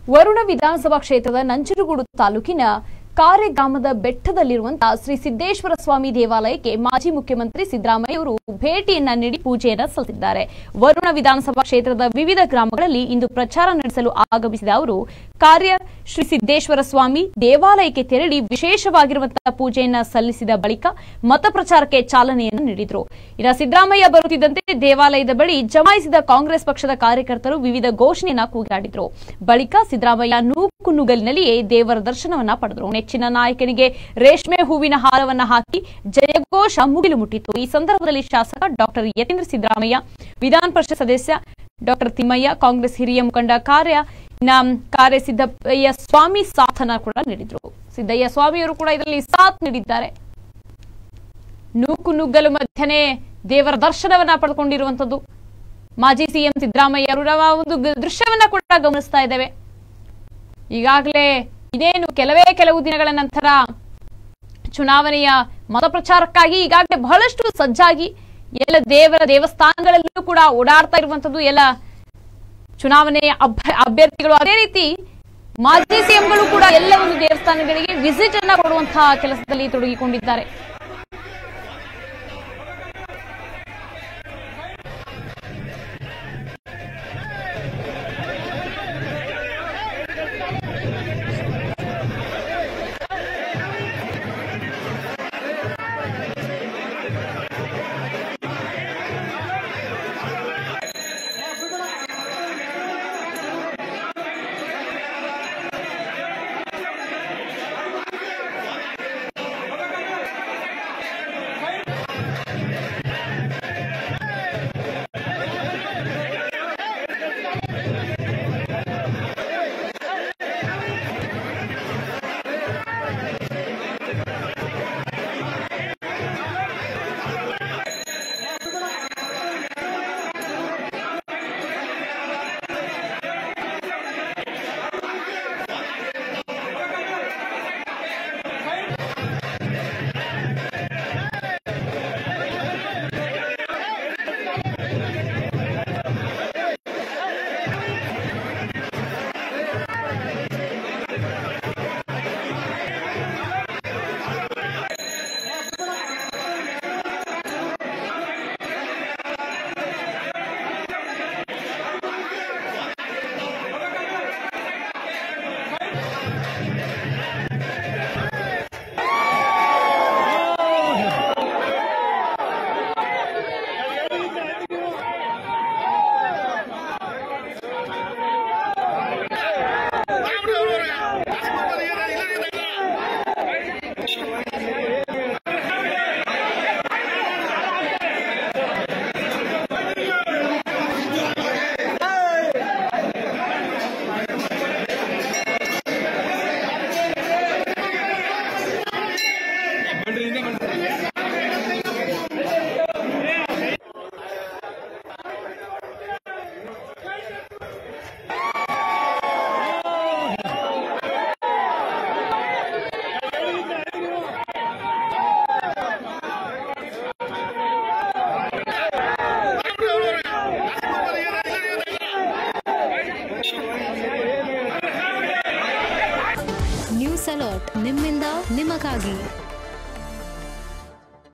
ವರುಣ ವಿಧಾನಸಭಾ ಕ್ಷೇತ್ರದ ನಂಜನಗೂಡು ತಾಲೂಕಿನ ಕಾರೆ ಗ್ರಾಮದ ಬೆಟ್ಟದಲ್ಲಿರುವಂತಹ ಶ್ರೀ ಸಿದ್ದೇಶ್ವರ ಸ್ವಾಮಿ ದೇವಾಲಯಕ್ಕೆ ಮಾಜಿ ಮುಖ್ಯಮಂತ್ರಿ ಸಿದ್ದರಾಮಯ್ಯ ಅವರು ಭೇಟಿಯನ್ನ ನೀಡಿ ಪೂಜೆಯನ್ನ ಸಲ್ಲಿಸಿದ್ದಾರೆ ವರುಣ ವಿಧಾನಸಭಾ ಕ್ಷೇತ್ರದ ವಿವಿಧ ಗ್ರಾಮಗಳಲ್ಲಿ ಇಂದು ಪ್ರಚಾರ ನಡೆಸಲು ಆಗಮಿಸಿದ ಅವರು ಕಾರ್ಯ ಶ್ರೀ ಸಿದ್ದೇಶ್ವರ ಸ್ವಾಮಿ ದೇವಾಲಯಕ್ಕೆ ತೆರಳಿ ವಿಶೇಷವಾಗಿರುವಂತಹ ಪೂಜೆಯನ್ನ ಸಲ್ಲಿಸಿದ ಬಳಿಕ ಮತ ಪ್ರಚಾರಕ್ಕೆ ಚಾಲನೆಯನ್ನು ನೀಡಿದರು ಇನ್ನು ಸಿದ್ದರಾಮಯ್ಯ ಬರುತ್ತಿದ್ದಂತೆ ದೇವಾಲಯದ ಬಳಿ ಜಮಾಯಿಸಿದ ಕಾಂಗ್ರೆಸ್ ಪಕ್ಷದ ಕಾರ್ಯಕರ್ತರು ವಿವಿಧ ಘೋಷಣೆಯನ್ನ ಕೂಗಾಡಿದ್ರು ಬಳಿಕ ಸಿದ್ದರಾಮಯ್ಯ ನೂಕುನುಗಲಿನಲ್ಲಿಯೇ ದೇವರ ದರ್ಶನವನ್ನ ಪಡೆದರು ನೆಚ್ಚಿನ ನಾಯಕನಿಗೆ ರೇಷ್ಮೆ ಹೂವಿನ ಹಾರವನ್ನ ಹಾಕಿ ಜಯಘೋಷ ಮುಗಿಲು ಮುಟ್ಟಿತ್ತು ಈ ಸಂದರ್ಭದಲ್ಲಿ ಶಾಸಕ ಡಾಕ್ಟರ್ ಯತೀಂದ್ರ ಸಿದ್ದರಾಮಯ್ಯ ವಿಧಾನ ಪರಿಷತ್ ಸದಸ್ಯ ಡಾಕ್ಟರ್ ತಿಮ್ಮಯ್ಯ ಕಾಂಗ್ರೆಸ್ ಹಿರಿಯ ಮುಖಂಡ ಕಾರ್ಯ ನ- ಕಾರ್ಯ ಸಿದ್ದಯ್ಯ ಸ್ವಾಮಿ ಸಾಥನ ಕೂಡ ನೀಡಿದ್ರು ಸಿದ್ದಯ್ಯ ಸ್ವಾಮಿಯವರು ಕೂಡ ಇದರಲ್ಲಿ ಸಾಥ್ ನೀಡಿದ್ದಾರೆ ನೂಕು ನುಗ್ಗಲು ಮಧ್ಯನೆ ದೇವರ ದರ್ಶನವನ್ನ ಪಡೆದುಕೊಂಡಿರುವಂತದ್ದು ಮಾಜಿ ಸಿಎಂ ಸಿದ್ದರಾಮಯ್ಯ ಅವರ ಒಂದು ಗ- ದೃಶ್ಯವನ್ನ ಕೂಡ ಗಮನಿಸ್ತಾ ಇದ್ದೇವೆ ಈಗಾಗಲೇ ಇದೇನು ಕೆಲವೇ ಕೆಲವು ದಿನಗಳ ನಂತರ ಚುನಾವಣೆಯ ಮತ ಪ್ರಚಾರಕ್ಕಾಗಿ ಈಗಾಗಲೇ ಬಹಳಷ್ಟು ಸಜ್ಜಾಗಿ ಎಲ್ಲ ದೇವರ ದೇವಸ್ಥಾನಗಳಲ್ಲೂ ಕೂಡ ಓಡಾಡ್ತಾ ಇರುವಂತದ್ದು ಎಲ್ಲ ಚುನಾವಣೆಯ ಅಭ್ಯ- ಅಭ್ಯರ್ಥಿಗಳು ಅದೇ ರೀತಿ ಮಾಜಿ ಸಿಎಂಗಳು ಕೂಡ ಎಲ್ಲ ಒಂದು ದೇವಸ್ಥಾನಗಳಿಗೆ ವಿಸಿಟ್ ಅನ್ನ ಕೊಡುವಂತಹ ಕೆಲಸದಲ್ಲಿ ತೊಡಗಿಕೊಂಡಿದ್ದಾರೆ